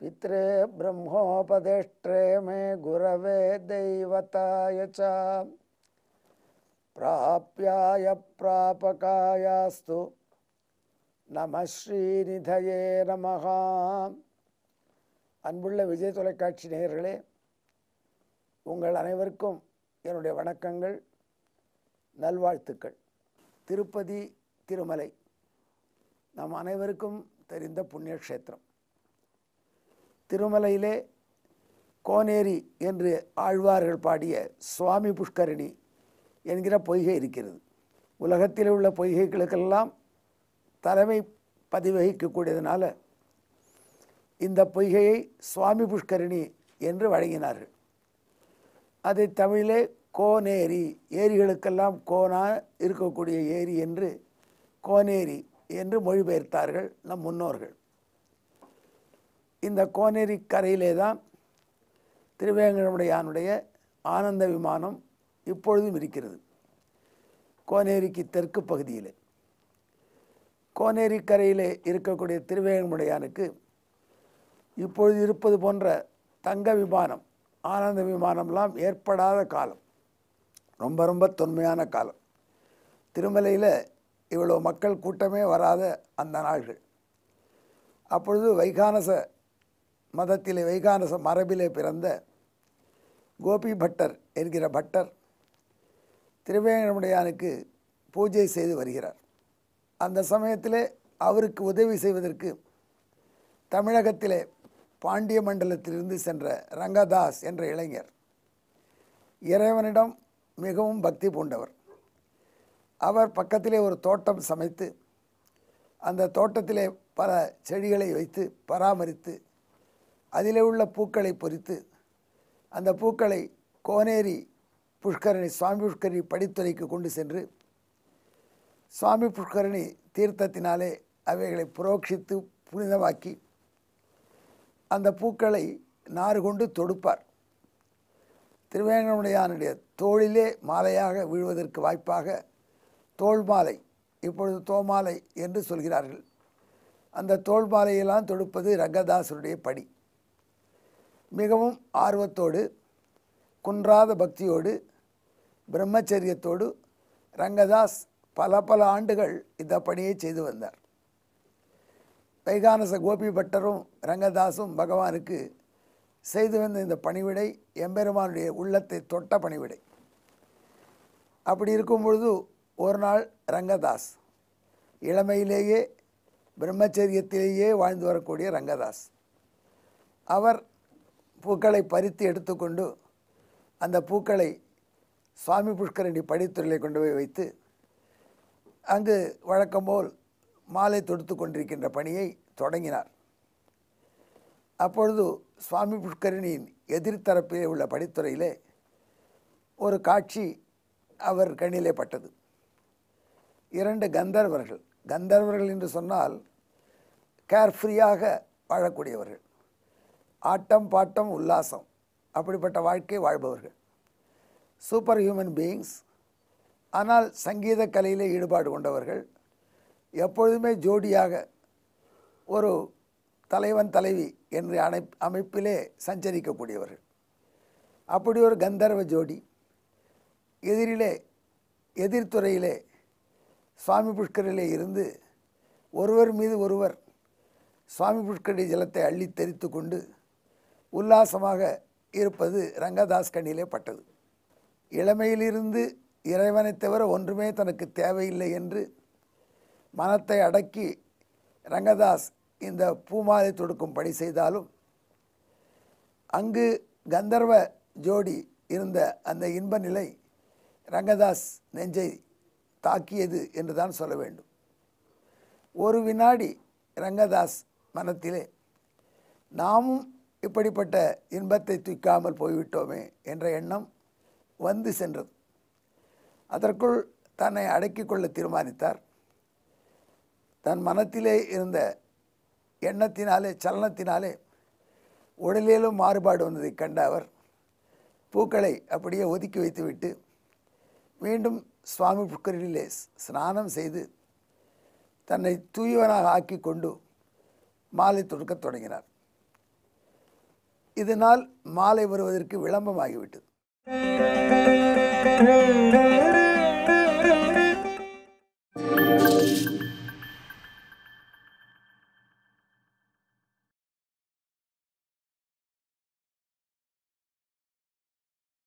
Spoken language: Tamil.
पित्रे ब्रह्मोपदेष्ट्रे मे गुरवे दैवताय च प्राप्याय प्रापकायास्तु நம ஸ்ரீநிதயே நமகா அன்புள்ள விஜய் தொலைக்காட்சி நேயர்களே உங்கள் அனைவருக்கும் என்னுடைய வணக்கங்கள் நல்வாழ்த்துக்கள் திருப்பதி திருமலை நம் அனைவருக்கும் தெரிந்த புண்ணிய க்ஷேத்திரம் திருமலையிலே கோனேரி என்று ஆழ்வார்கள் பாடிய சுவாமி புஷ்கரணி என்கிற பொய்கை இருக்கிறது உலகத்தில் உள்ள பொய்கைகளுக்கெல்லாம் தலைமை பதிவகிக்கக்கூடியதுனால இந்த பொய்கையை சுவாமி புஷ்கரணி என்று வழங்கினார்கள் அதை தமிழிலே கோனேரி ஏரிகளுக்கெல்லாம் கோனா இருக்கக்கூடிய ஏரி என்று கோனேரி என்று மொழிபெயர்த்தார்கள் நம் முன்னோர்கள் இந்த கோனேரி கரையிலே தான் திருவேங்கடமுடையானுடைய ஆனந்த விமானம் இப்பொழுதும் இருக்கிறது கோனேரிக்கு தெற்கு பகுதியிலே கோனேரி கரையிலே இருக்கக்கூடிய திருவேங்கடமுடையானுக்கு இப்பொழுது இருப்பது போன்ற தங்க விமானம் ஆனந்த விமானம்லாம் ஏற்படாத காலம் ரொம்ப ரொம்ப தொன்மையான காலம் திருமலையில் இவ்வளோ மக்கள் கூட்டமே வராத அந்த நாள்கள் அப்பொழுது வைகானச மதத்திலே வைகானச மரபிலே பிறந்த கோபி பட்டர் என்கிற பட்டர் திருவேங்கடமுடையானுக்கு பூஜை செய்து வருகிறார் அந்த சமயத்திலே அவருக்கு உதவி செய்வதற்கு தமிழகத்திலே பாண்டிய மண்டலத்திலிருந்து சென்ற ரங்கதாஸ் என்ற இளைஞர் இறைவனிடம் மிகவும் பக்தி பூண்டவர் அவர் பக்கத்திலே ஒரு தோட்டம் சமைத்து அந்த தோட்டத்திலே பல செடிகளை வைத்து பராமரித்து அதிலே உள்ள பூக்களை பொறித்து அந்த பூக்களை கோனேரி புஷ்கரணி சுவாமி புஷ்கரணி படித்துறைக்கு கொண்டு சென்று சுவாமி புஷ்கரணி தீர்த்தத்தினாலே அவைகளை புரோக்ஷித்து புனிதமாக்கி அந்த பூக்களை நாறு கொண்டு தொடுப்பார் திருவேங்கடமுடையானுடைய தோளிலே மாலையாக விழுவதற்கு வாய்ப்பாக தோல் மாலை இப்பொழுது தோமாலை என்று சொல்கிறார்கள் அந்த தோல் மாலையெல்லாம் தொடுப்பது ரங்கதாசருடைய படி மிகவும் ஆர்வத்தோடு குன்றாத பக்தியோடு பிரம்மச்சரியத்தோடு ரங்கதாஸ் பல பல ஆண்டுகள் இந்த பணியை செய்து வந்தார் வைகானச கோபி பட்டரும் ரங்கதாசும் பகவானுக்கு செய்து வந்த இந்த பணிவிடை எம்பெருமானுடைய உள்ளத்தை தொட்ட பணிவிடை அப்படி இருக்கும் பொழுது ஒரு நாள் ரங்கதாஸ் இளமையிலேயே பிரம்மச்சரியத்திலேயே வாழ்ந்து வரக்கூடிய ரங்கதாஸ் அவர் பூக்களை பறித்து எடுத்துக்கொண்டு அந்த பூக்களை சுவாமி புஷ்கரணி படித்துறையை கொண்டு போய் வைத்து அங்கு வழக்கம்போல் மாலை தொடுத்து கொண்டிருக்கின்ற பணியை தொடங்கினார் அப்பொழுது சுவாமி புஷ்கரணியின் எதிர்த்தரப்பிலே உள்ள படித்துறையிலே ஒரு காட்சி அவர் கண்ணிலே பட்டது இரண்டு கந்தர்வர்கள் கந்தர்வர்கள் என்று சொன்னால் கேர்ஃப்ரீயாக வாழக்கூடியவர்கள் ஆட்டம் பாட்டம் உல்லாசம் அப்படிப்பட்ட வாழ்க்கை வாழ்பவர்கள் சூப்பர் ஹியூமன் பீயிங்ஸ் ஆனால் சங்கீத கலையிலே ஈடுபாடு கொண்டவர்கள் எப்பொழுதுமே ஜோடியாக ஒரு தலைவன் தலைவி என்ற அணை அமைப்பிலே சஞ்சரிக்கக்கூடியவர்கள் அப்படி ஒரு கந்தர்வ ஜோடி எதிரிலே எதிர்த்துறையிலே சுவாமி புஷ்கரிலே இருந்து ஒருவர் மீது ஒருவர் சுவாமி புஷ்கரி ஜலத்தை அள்ளி தெரித்து கொண்டு உல்லாசமாக இருப்பது ரங்கதாஸ் கண்ணிலே பட்டது இளமையிலிருந்து இறைவனை தவிர ஒன்றுமே தனக்கு தேவையில்லை என்று மனத்தை அடக்கி ரங்கதாஸ் இந்த பூமாலை தொடுக்கும் பணி செய்தாலும் அங்கு கந்தர்வ ஜோடி இருந்த அந்த இன்ப நிலை ரங்கதாஸ் நெஞ்சை தாக்கியது என்று தான் சொல்ல வேண்டும் ஒரு வினாடி ரங்கதாஸ் மனத்திலே நாமும் இப்படிப்பட்ட இன்பத்தை தூக்காமல் போய்விட்டோமே என்ற எண்ணம் வந்து சென்றது அதற்குள் தன்னை அடக்கிக் கொள்ள தீர்மானித்தார் தன் மனத்திலே இருந்த எண்ணத்தினாலே சலனத்தினாலே உடலிலும் மாறுபாடு வந்ததை கண்ட அவர் பூக்களை அப்படியே ஒதுக்கி வைத்துவிட்டு மீண்டும் சுவாமி புக்கரிலே ஸ்நானம் செய்து தன்னை தூயவனாக ஆக்கி கொண்டு மாலை தொடுக்கத் தொடங்கினார் இதனால் மாலை வருவதற்கு விளம்பமாகிவிட்டது